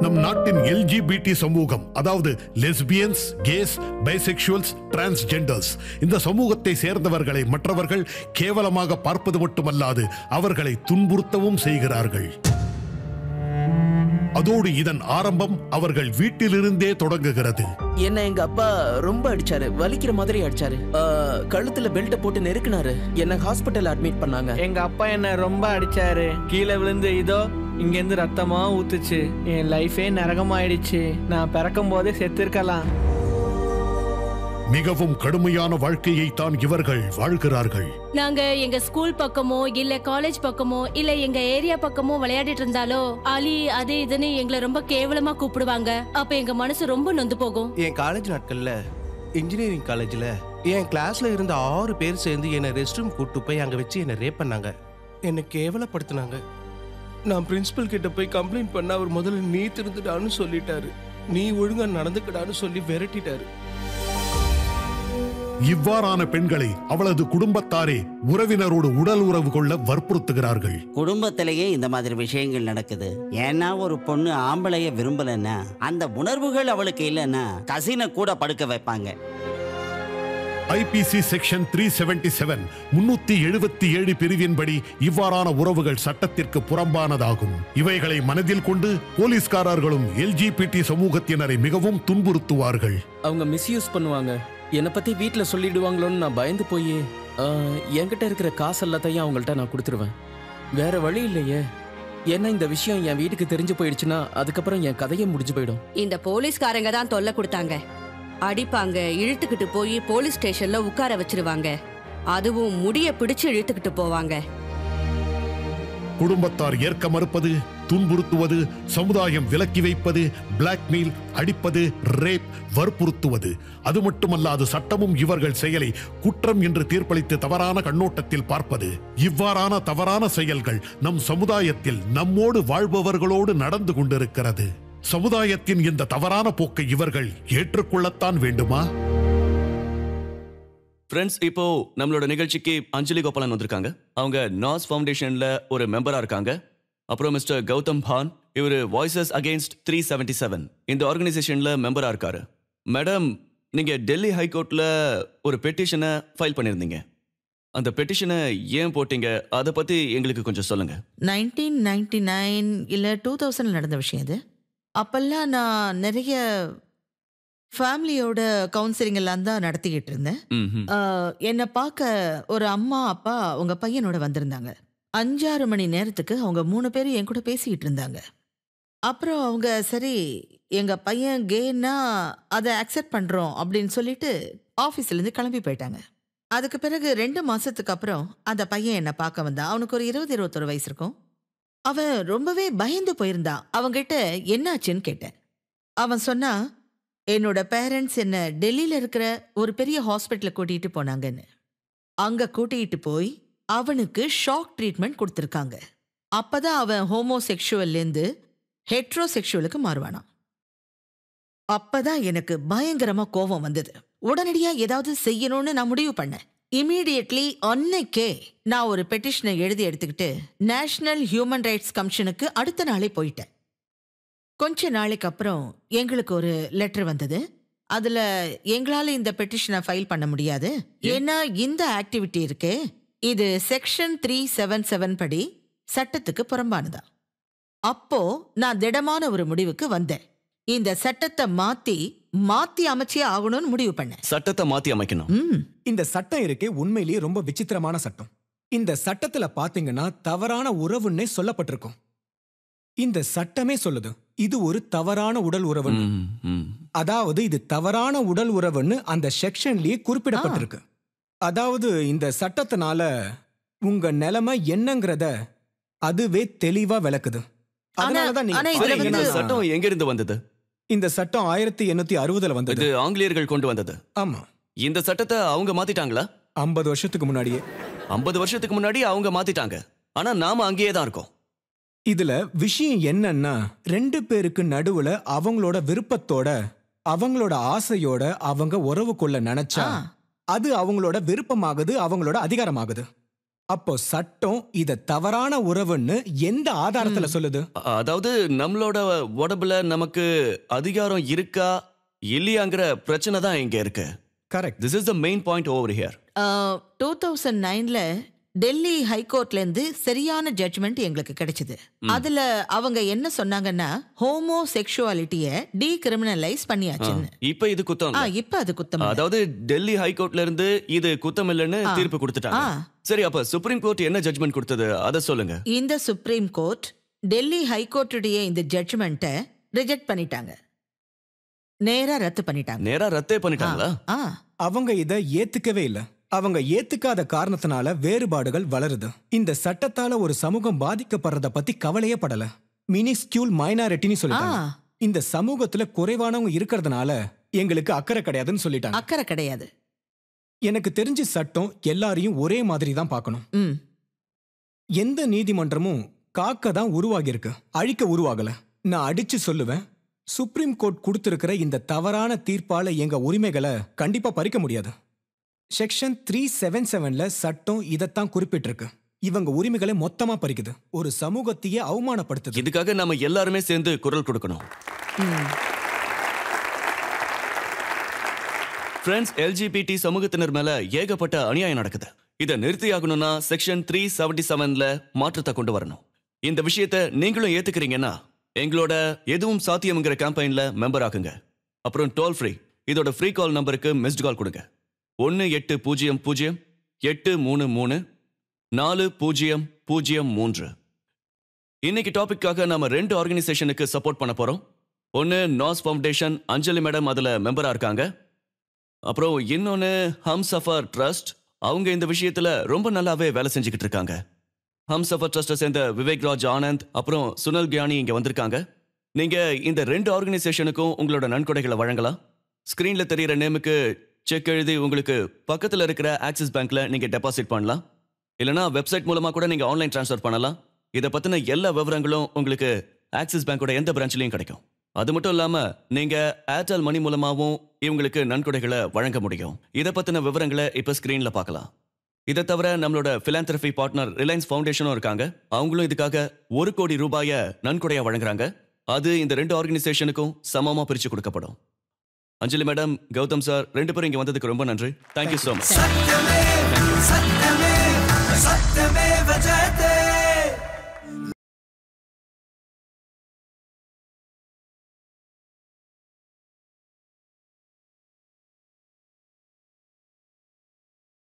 நம் நாட்டின் எல்ஜிபிடி சமூகம் அதாவது லெஸ்பியன்ஸ் கேஸ் பைசெக்சுவல்ஸ் டிரான்ஸ்ஜெண்டர்ஸ் இந்த சமூகத்தை சேர்ந்தவர்களை மற்றவர்கள் கேவலமாக பார்ப்பது மட்டுமல்லாது அவர்களை துன்புறுத்தவும் செய்கிறார்கள் அதோடு இதன் ஆரம்பம் அவர்கள் வீட்டிலிருந்தே தொடங்குகிறது என்ன எங்க அப்பா ரொம்ப அடிச்சாரு வலிக்கிற மாதிரி அடிச்சாரு ஆ, கழுத்துல பெல்ட் போட்டு நெருக்குனாரு என்ன ஹாஸ்பிட்டல் அட்மிட் பண்ணாங்க எங்க அப்பா என்ன ரொம்ப அடிச்சாரு கீழே விழுந்து இதோ இங்கேருந்து ரத்தமா ஊத்துச்சு என் லைஃபே நரகமாயிடுச்சு நான் பிறக்கும் போதே செத்துருக்கலாம் மிகவும் கடுமையான வாழ்க்கையை தான் இவர்கள் வாழ்கிறார்கள் நாங்க எங்க ஸ்கூல் பக்கமோ இல்ல காலேஜ் பக்கமோ இல்ல எங்க ஏரியா பக்கமோ விளையாடிட்டு இருந்தாலோ அலி அது இதுன்னு எங்களை ரொம்ப கேவலமா கூப்பிடுவாங்க அப்ப எங்க மனசு ரொம்ப நொந்து போகும் என் காலேஜ் நாட்கள்ல இன்ஜினியரிங் காலேஜ்ல என் கிளாஸ்ல இருந்த ஆறு பேர் சேர்ந்து என்னை ரெஸ்ட் ரூம் கூட்டு போய் அங்க வச்சு என்னை ரேப் பண்ணாங்க என்னை கேவலப்படுத்தினாங்க நான் பிரின்சிபல் கிட்ட போய் கம்ப்ளைண்ட் பண்ண அவர் முதல்ல நீ திருந்துடான்னு சொல்லிட்டாரு நீ ஒழுங்கா நடந்துக்கடான்னு சொல்லி விரட்டிட்டாரு இவ்வாறான பெண்களை அவளது குடும்பத்தாரே உறவினரோடு உடல் உறவு கொள்ள வற்புறுத்துகிறார்கள் குடும்பத்திலேயே இந்த மாதிரி விஷயங்கள் நடக்குது ஏன்னா ஒரு பொண்ணு ஆம்பளைய விரும்பலன்னா அந்த உணர்வுகள் அவளுக்கு இல்லைன்னா கசினை கூட படுக்க வைப்பாங்க IPC section three seventy seven முன்னூத்தி எழுபத்தி ஏழு பிரிவின்படி இவ்வாறான உறவுகள் சட்டத்திற்கு புறம்பானதாகும் இவைகளை மனதில் கொண்டு போலீஸ்காரர்களும் எல்ஜிபிடி சமூகத்தினரை மிகவும் துன்புறுத்துவார்கள் அவங்க மிஸ்யூஸ் பண்ணுவாங்க என்னை பத்தி வீட்ல சொல்லிடுவாங்களோன்னு நான் பயந்து போய் என்கிட்ட இருக்கிற காசு எல்லாத்தையும் அவங்கள்ட்ட நான் கொடுத்துருவேன் வேற வழி இல்லையே ஏன்னா இந்த விஷயம் என் வீட்டுக்கு தெரிஞ்சு போயிடுச்சுன்னா அதுக்கப்புறம் என் கதையே முடிஞ்சு போயிடும் இந்த போலீஸ்காரங்க தான் தொல்லை கொடுத்தாங்க அடிப்பாங்க இழுத்துக்கிட்டு போய் போலீஸ் ஸ்டேஷன்ல உட்கார வச்சிருவாங்க அதுவும் முடிய பிடிச்சு இழுத்துக்கிட்டு போவாங்க குடும்பத்தார் ஏற்க மறுப்பது துன்புறுத்துவது சமுதாயம் விலக்கி வைப்பது பிளாக்மெயில் அடிப்பது ரேப் வற்புறுத்துவது அது மட்டுமல்லாது சட்டமும் இவர்கள் செயலை குற்றம் என்று தீர்ப்பளித்து தவறான கண்ணோட்டத்தில் பார்ப்பது இவ்வாறான தவறான செயல்கள் நம் சமுதாயத்தில் நம்மோடு வாழ்பவர்களோடு நடந்து கொண்டிருக்கிறது சமுதாயத்தின் இந்த தவறான போக்கை இவர்கள் ஏற்றுக்கொள்ளத்தான் வேண்டுமா ஃப்ரெண்ட்ஸ் இப்போ நம்மளோட நிகழ்ச்சிக்கு அஞ்சலி கோபாலன் வந்திருக்காங்க அவங்க நாஸ் ஃபவுண்டேஷன்ல ஒரு மெம்பரா இருக்காங்க அப்புறம் மிஸ்டர் கௌதம் பான் இவர் voices against three seventy seven இந்த ஆர்கனைசேஷன்ல மெம்பரா இருக்காரு மேடம் நீங்க டெல்லி ஹைகோர்ட்ல ஒரு பெட்டிஷனை ஃபைல் பண்ணியிருந்தீங்க அந்த பெட்டிஷனை ஏன் போட்டீங்க அதை பத்தி எங்களுக்கு கொஞ்சம் சொல்லுங்க நைன்டீன் நைன்டி நைன் இல்லை டூ தௌசண்ட் நடந்த விஷயம் இது அப்போல்லாம் நான் நிறைய ஃபேமிலியோட கவுன்சிலிங் எல்லாம் தான் நடத்திக்கிட்டு இருந்தேன் ம்ஹும். ஆஹ், என்னை பார்க்க ஒரு அம்மா அப்பா உங்க பையனோட வந்திருந்தாங்க அஞ்சாறு மணி நேரத்துக்கு அவங்க மூணு பேரும் என் கூட பேசிக்கிட்டு இருந்தாங்க அப்புறம் அவங்க சரி எங்க பையன் கேன்னா அதை அக்செப்ட் பண்றோம் அப்படின்னு சொல்லிட்டு ஆஃபீஸ்ல இருந்து கிளம்பி போயிட்டாங்க அதுக்கு பிறகு ரெண்டு மாசத்துக்கு அப்புறம் அந்த பையன் என்னை பார்க்க வந்தான் அவனுக்கு ஒரு இருபது இருபத்தொரு வயசு இருக்கும் அவன் ரொம்பவே பயந்து போயிருந்தான் அவன்கிட்ட என்னாச்சுன்னு கேட்டேன் அவன் சொன்னா என்னோட பேரண்ட்ஸ் என்ன டெல்லியில இருக்கிற ஒரு பெரிய ஹாஸ்பிட்டல் கூட்டிட்டு போனாங்கன்னு அங்க கூட்டிட்டு போய் அவனுக்கு ஷாக் ட்ரீட்மெண்ட் கொடுத்துருக்காங்க அப்பதான் அவன் ஹோமோசெக்ஷுவல்லேருந்து ஹெட்ரோசெக்ஷுவலுக்கு மாறுவானாம் அப்பதான் எனக்கு பயங்கரமா கோபம் வந்தது உடனடியா ஏதாவது செய்யணும்னு நான் முடிவு பண்ணேன் இமீடியட்லி அன்னைக்கே நான் ஒரு பெட்டிஷனை எழுதி எடுத்துக்கிட்டு நேஷனல் ஹியூமன் ரைட்ஸ் கமிஷனுக்கு அடுத்த நாளே போயிட்டேன் கொஞ்ச நாளைக்கு அப்புறம் எங்களுக்கு ஒரு லெட்டர் வந்தது அதுல எங்களால இந்த பெட்டிஷனை ஃபைல் பண்ண முடியாது ஏன்னா இந்த ஆக்டிவிட்டி இருக்கே இது செக்ஷன் த்ரீ செவன் செவன் படி சட்டத்துக்கு புறம்பானதா அப்போ நான் திடமான ஒரு முடிவுக்கு வந்தேன் இந்த சட்டத்தை மாத்தி மாத்தி அமைச்சே ஆகணும்னு முடிவு பண்ணேன் சட்டத்தை மாத்தி அமைக்கணும் ம் இந்த சட்டம் இருக்கே உண்மையிலேயே ரொம்ப விசித்திரமான சட்டம் இந்த சட்டத்துல பாத்தீங்கன்னா தவறான உறவுன்னே சொல்லப்பட்டிருக்கும் இந்த சட்டமே சொல்லுது இது ஒரு தவறான உடல் உறவுன்னு ம், ம். அதாவது இது தவறான உடல் உறவுன்னு அந்த செக்ஷன்லயே குறிப்பிடப்பட்டிருக்கு அதாவது இந்த சட்டத்தினால உங்க நிலைமை என்னங்கிறத அதுவே தெளிவா விளக்குது அதனாலதான் நீங்க ஆனா இதுல சரி, இந்த வந்து- சட்டம் எங்க இருந்து வந்தது இந்த சட்டம் ஆயிரத்தி எண்ணூத்தி அறுபதுல இது வந்தது ஆங்கிலேயர்கள் கொண்டு வந்தது ஆமா இந்த சட்டத்தை அவங்க மாத்திட்டாங்களா ஐம்பது வருஷத்துக்கு முன்னாடியே ஐம்பது வருஷத்துக்கு முன்னாடி அவங்க மாத்திட்டாங்க ஆனா நாம அங்கேயே தான் இருக்கோம் இதுல விஷயம் என்னன்னா ரெண்டு பேருக்கு நடுவுல அவங்களோட விருப்பத்தோட அவங்களோட ஆசையோட அவங்க உறவு கொள்ள நினைச்சா ஆ. அது அவங்களோட விருப்பமாகுது அவங்களோட அதிகாரமாகுது அப்போ சட்டம் இத தவறான உறவுன்னு எந்த ஆதாரத்துல சொல்லுது அ- அதாவது நம்மளோட உடம்புல நமக்கு அதிகாரம் இருக்கா இல்லையாங்கிற பிரச்சனை தான் இங்க இருக்கு correct this is the main point over here two thousand நைன்ல டெல்லி ஹைகோர்ட்ல இருந்து சரியான ஜட்ஜ்மெண்ட் எங்களுக்கு கிடைச்சது அதுல அவங்க என்ன சொன்னாங்கன்னா ஹோமோ செக்ஷுவாலிட்டிய டீகிரிமினலைஸ் பண்ணியாச்சுன்னு இப்ப இது குத்தம் ஆ இல்ல. இப்ப அது குத்தம் இல்ல. அதாவது டெல்லி ஹைகோர்ட்ல இருந்து இது குத்தம் இல்லைன்னு ஆ. தீர்ப்பு கொடுத்துட்டாங்க ஆ. சரி அப்ப சுப்ரீம் கோர்ட் என்ன ஜட்மெண்ட் கொடுத்தது அதை சொல்லுங்க இந்த சுப்ரீம் கோர்ட் டெல்லி ஹைகோர்ட்டுடைய இந்த ஜட்ஜ்மெண்ட்டை ரிஜெக்ட் பண்ணிட்டாங்க நேரா ரத்து பண்ணிட்டாங்க நேரா ரத்தே பண்ணிட்டாங்களா ஆ அவங்க இத ஏத்துக்கவே இல்ல அவங்க ஏத்துக்காத காரணத்தினால வேறுபாடுகள் வளருது இந்த சட்டத்தால ஒரு சமூகம் பாதிக்கப்படுறத பத்தி கவலையே படல மினிஸ்கியூல் மைனாரிட்டின்னு சொல்லிட்டாங்க ஆ. இந்த சமூகத்துல குறைவானவங்க இருக்கிறதுனால எங்களுக்கு அக்கறை கிடையாதுன்னு சொல்லிட்டாங்க அக்கறை கிடையாது எனக்கு தெரிஞ்ச சட்டம் எல்லாரையும் ஒரே மாதிரி தான் பார்க்கணும் ம் எந்த நீதிமன்றமும் காக்க தான் உருவாகி இருக்கு அழிக்க உருவாகல நான் அடிச்சு சொல்லுவேன் சுப்ரீம் கோர்ட் கொடுத்திருக்கிற இந்த தவறான தீர்ப்பால எங்க உரிமைகளை கண்டிப்பா பறிக்க முடியாது செக்ஷன் த்ரீ செவன் செவன்ல சட்டம் இதைத்தான் குறிப்பிட்டிருக்கு இவங்க உரிமைகளை மொத்தமா பறிக்குது ஒரு சமூகத்தையே அவமானப்படுத்துது இதுக்காக நாம எல்லாருமே சேர்ந்து குரல் கொடுக்கணும் ம் ஃப்ரெண்ட்ஸ் எல்ஜிபிடி சமூகத்தினர் மேல ஏகப்பட்ட அநியாயம் நடக்குது இதை நிறுத்தியாகணும்னா செக்ஷன் த்ரீ செவன்டி செவன்ல மாற்றத்தை கொண்டு வரணும் இந்த விஷயத்தை நீங்களும் ஏத்துக்கிறீங்கன்னா எங்களோட எதுவும் சாத்தியம்ங்கிற கேம்பெயின்ல மெம்பர் ஆகுங்க அப்புறம் டோல் ஃப்ரீ இதோட ஃப்ரீ கால் நம்பருக்கு மிஸ்ட் கால் கொடுங்க ஒன்று எட்டு பூஜ்ஜியம் பூஜ்ஜியம் எட்டு மூணு மூணு நாலு பூஜ்ஜியம் பூஜ்ஜியம் மூன்று இன்னைக்கு டாபிக்காக நாம ரெண்டு ஆர்கனைசேஷனுக்கு சப்போர்ட் பண்ண போறோம் ஒன்று நாஸ் ஃபவுண்டேஷன் அஞ்சலி மேடம் அதில் மெம்பராக இருக்காங்க அப்புறம் இன்னொன்று ஹம் சஃபர் ட்ரஸ்ட் அவங்க இந்த விஷயத்துல ரொம்ப நல்லாவே வேலை செஞ்சுக்கிட்டு இருக்காங்க ஹம் சஃபர் ட்ரஸ்ட்டை சேர்ந்த விவேக் ராஜ் ஆனந்த் அப்புறம் சுனல் கியானி இங்க வந்திருக்காங்க நீங்க இந்த ரெண்டு ஆர்கனைசேஷனுக்கும் உங்களோட நன்கொடைகளை வழங்கலாம் ஸ்கிரீன்ல தெரியிற நேமுக்கு செக் எழுதி உங்களுக்கு பக்கத்துல இருக்கிற ஆக்சிஸ் பேங்க்ல நீங்க டெபாசிட் பண்ணலாம் இல்லனா வெப்சைட் மூலமா கூட நீங்க ஆன்லைன் ட்ரான்ஸ்ஃபர் பண்ணலாம் இதை பத்தின எல்லா விவரங்களும் உங்களுக்கு ஆக்சிஸ் பேங்கோட எந்த பிரான்ச்லயும் கிடைக்கும் அது மட்டும் இல்லாம நீங்க ஏர்டெல் மணி மூலமாவும் இவங்களுக்கு நன்கொடைகளை வழங்க முடியும் இதை பத்தின விவரங்களை இப்ப ஸ்கிரீன்ல பார்க்கலாம் இதை தவிர நம்மளோட பிலாந்திரபி பார்ட்னர் ரிலையன்ஸ் ஃபவுண்டேஷனும் இருக்காங்க அவங்களும் இதுக்காக ஒரு கோடி ரூபாய நன்கொடையா வழங்குறாங்க அது இந்த ரெண்டு ஆர்கனைசேஷனுக்கும் சமமா பிரிச்சு கொடுக்கப்படும் அஞ்சலி மேடம் கௌதம் சார் ரெண்டு பேரும் இங்க வந்ததுக்கு ரொம்ப நன்றி தேங்க்யூ so மச் சத்தியமே